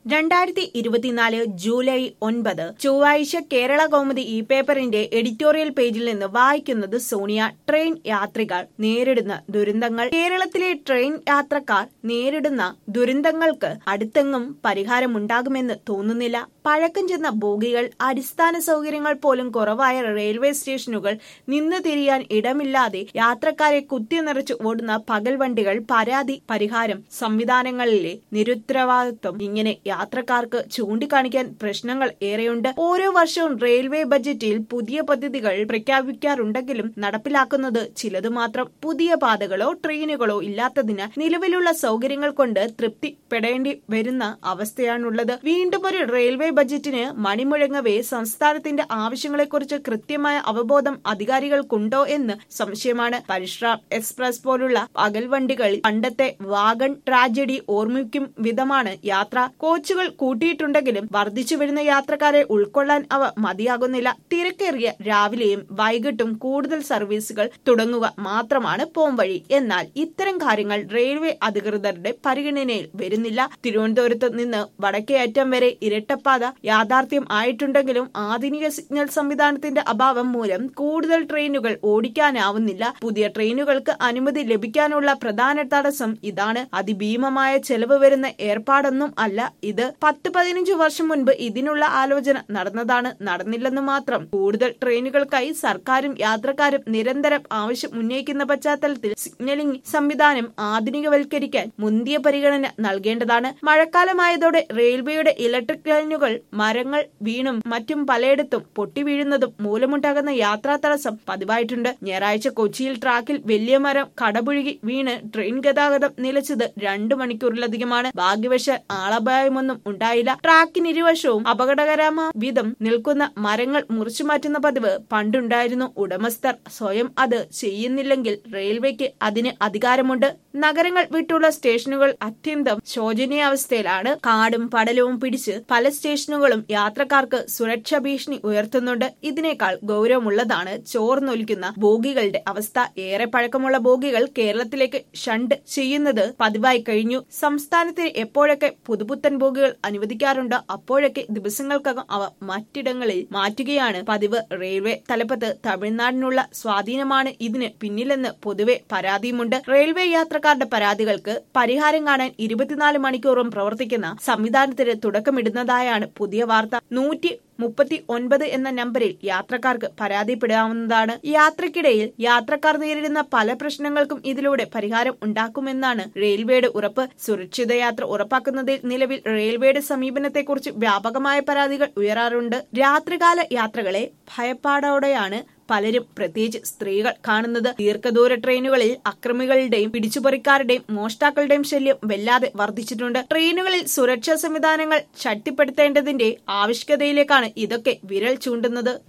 രണ്ടായിരത്തി ഇരുപത്തിനാല് ജൂലൈ ഒൻപത് ചൊവ്വാഴ്ച കേരള കൗമുദി ഇ പേപ്പറിന്റെ എഡിറ്റോറിയൽ പേജിൽ നിന്ന് വായിക്കുന്നത് സോണിയ ട്രെയിൻ യാത്രികർ നേരിടുന്ന ദുരന്തങ്ങൾ കേരളത്തിലെ ട്രെയിൻ യാത്രക്കാർ നേരിടുന്ന ദുരന്തങ്ങൾക്ക് അടുത്തെങ്ങും പരിഹാരമുണ്ടാകുമെന്ന് തോന്നുന്നില്ല പഴക്കം ചെന്ന ബോഗികൾ അടിസ്ഥാന സൗകര്യങ്ങൾ പോലും കുറവായ റെയിൽവേ സ്റ്റേഷനുകൾ നിന്ന് തിരിയാൻ ഇടമില്ലാതെ യാത്രക്കാരെ കുത്തിനിറച്ച് ഓടുന്ന പകൽ വണ്ടികൾ പരാതി പരിഹാരം സംവിധാനങ്ങളിലെ നിരുത്തരവാദിത്വം ഇങ്ങനെ യാത്രക്കാർക്ക് ചൂണ്ടിക്കാണിക്കാൻ പ്രശ്നങ്ങൾ ഏറെയുണ്ട് ഓരോ വർഷവും റെയിൽവേ ബജറ്റിൽ പുതിയ പദ്ധതികൾ പ്രഖ്യാപിക്കാറുണ്ടെങ്കിലും നടപ്പിലാക്കുന്നത് ചിലത് മാത്രം പുതിയ പാതകളോ ട്രെയിനുകളോ ഇല്ലാത്തതിനാൽ നിലവിലുള്ള സൗകര്യങ്ങൾ കൊണ്ട് തൃപ്തിപ്പെടേണ്ടി വരുന്ന അവസ്ഥയാണുള്ളത് വീണ്ടും ഒരു റെയിൽവേ ബജറ്റിന് മണിമുഴങ്ങവേ സംസ്ഥാനത്തിന്റെ ആവശ്യങ്ങളെക്കുറിച്ച് കൃത്യമായ അവബോധം അധികാരികൾക്കുണ്ടോ എന്ന് സംശയമാണ് പരിശ്രാം എക്സ്പ്രസ് പോലുള്ള പകൽ വണ്ടികൾ പണ്ടത്തെ വാഗൺ ട്രാജഡി ഓർമ്മിക്കും വിധമാണ് യാത്ര കോച്ചുകൾ കൂട്ടിയിട്ടുണ്ടെങ്കിലും വർദ്ധിച്ചു വരുന്ന യാത്രക്കാരെ ഉൾക്കൊള്ളാൻ അവ മതിയാകുന്നില്ല തിരക്കേറിയ രാവിലെയും വൈകിട്ടും കൂടുതൽ സർവീസുകൾ തുടങ്ങുക മാത്രമാണ് പോംവഴി എന്നാൽ ഇത്തരം കാര്യങ്ങൾ റെയിൽവേ അധികൃതരുടെ പരിഗണനയിൽ വരുന്നില്ല തിരുവനന്തപുരത്ത് നിന്ന് വടക്കേ അറ്റം വരെ ഇരട്ടപ്പാത യാഥാർത്ഥ്യം ആയിട്ടുണ്ടെങ്കിലും ആധുനിക സിഗ്നൽ സംവിധാനത്തിന്റെ അഭാവം മൂലം കൂടുതൽ ട്രെയിനുകൾ ഓടിക്കാനാവുന്നില്ല പുതിയ ട്രെയിനുകൾക്ക് അനുമതി ലഭിക്കാനുള്ള പ്രധാന തടസ്സം ഇതാണ് അതിഭീമമായ ചെലവ് വരുന്ന ഏർപ്പാടൊന്നും അല്ല ഇത് പത്ത് പതിനഞ്ച് വർഷം മുൻപ് ഇതിനുള്ള ആലോചന നടന്നതാണ് നടന്നില്ലെന്ന് മാത്രം കൂടുതൽ ട്രെയിനുകൾക്കായി സർക്കാരും യാത്രക്കാരും നിരന്തരം ആവശ്യം ഉന്നയിക്കുന്ന പശ്ചാത്തലത്തിൽ സിഗ്നലിംഗ് സംവിധാനം ആധുനികവൽക്കരിക്കാൻ മുന്തിയ പരിഗണന നൽകേണ്ടതാണ് മഴക്കാലമായതോടെ റെയിൽവേയുടെ ഇലക്ട്രിക് ലൈനുകൾ മരങ്ങൾ വീണും മറ്റും പലയിടത്തും പൊട്ടി വീഴുന്നതും മൂലമുണ്ടാകുന്ന യാത്രാ തടസ്സം പതിവായിട്ടുണ്ട് ഞായറാഴ്ച കൊച്ചിയിൽ ട്രാക്കിൽ വലിയ മരം കടപുഴുകി വീണ് ട്രെയിൻ ഗതാഗതം നിലച്ചത് രണ്ടു മണിക്കൂറിലധികമാണ് ഭാഗ്യവശാൽ ആളപായമൊന്നും ഉണ്ടായില്ല ട്രാക്കിനിരുവശവും അപകടകരമായ വിധം നിൽക്കുന്ന മരങ്ങൾ മുറിച്ചു മാറ്റുന്ന പതിവ് പണ്ടുണ്ടായിരുന്നു ഉടമസ്ഥർ സ്വയം അത് ചെയ്യുന്നില്ലെങ്കിൽ റെയിൽവേക്ക് അതിന് അധികാരമുണ്ട് നഗരങ്ങൾ വിട്ടുള്ള സ്റ്റേഷനുകൾ അത്യന്തം ശോചനീയാവസ്ഥയിലാണ് കാടും പടലവും പിടിച്ച് പല സ്റ്റേഷനുകളും യാത്രക്കാർക്ക് സുരക്ഷാ ഭീഷണി ഉയർത്തുന്നുണ്ട് ഇതിനേക്കാൾ ഗൗരവമുള്ളതാണ് ചോർന്നൊലിക്കുന്ന ബോഗികളുടെ അവസ്ഥ ഏറെ പഴക്കമുള്ള ബോഗികൾ കേരളത്തിലേക്ക് ഷണ്ട് ചെയ്യുന്നത് പതിവായി കഴിഞ്ഞു സംസ്ഥാനത്തിന് എപ്പോഴൊക്കെ പുതുപുത്തൻ ബോഗികൾ അനുവദിക്കാറുണ്ട് അപ്പോഴൊക്കെ ദിവസങ്ങൾക്കകം അവ മറ്റിടങ്ങളിൽ മാറ്റുകയാണ് പതിവ് റെയിൽവേ തലപ്പത്ത് തമിഴ്നാടിനുള്ള സ്വാധീനമാണ് ഇതിന് പിന്നിലെന്ന് പൊതുവെ പരാതിയുമുണ്ട് റെയിൽവേ യാത്രക്കാരുടെ പരാതികൾക്ക് പരിഹാരം കാണാൻ ഇരുപത്തിനാല് മണിക്കൂറും പ്രവർത്തിക്കുന്ന സംവിധാനത്തിന് തുടക്കമിടുന്നതായാണ് പുതിയ വാർത്ത നൂറ്റി മുപ്പത്തി ഒൻപത് എന്ന നമ്പറിൽ യാത്രക്കാർക്ക് പരാതിപ്പെടാവുന്നതാണ് യാത്രക്കിടയിൽ യാത്രക്കാർ നേരിടുന്ന പല പ്രശ്നങ്ങൾക്കും ഇതിലൂടെ പരിഹാരം ഉണ്ടാക്കുമെന്നാണ് റെയിൽവേയുടെ ഉറപ്പ് സുരക്ഷിത യാത്ര ഉറപ്പാക്കുന്നതിൽ നിലവിൽ റെയിൽവേയുടെ സമീപനത്തെക്കുറിച്ച് വ്യാപകമായ പരാതികൾ ഉയരാറുണ്ട് രാത്രികാല യാത്രകളെ ഭയപ്പാടോടെയാണ് പലരും പ്രത്യേകിച്ച് സ്ത്രീകൾ കാണുന്നത് ദീർഘദൂര ട്രെയിനുകളിൽ അക്രമികളുടെയും പിടിച്ചുപറിക്കാരുടെയും മോഷ്ടാക്കളുടെയും ശല്യം വല്ലാതെ വർദ്ധിച്ചിട്ടുണ്ട് ട്രെയിനുകളിൽ സുരക്ഷാ സംവിധാനങ്ങൾ ശക്തിപ്പെടുത്തേണ്ടതിന്റെ ആവശ്യകതയിലേക്കാണ് ഇതൊക്കെ വിരൽ ചൂണ്ടുന്നത്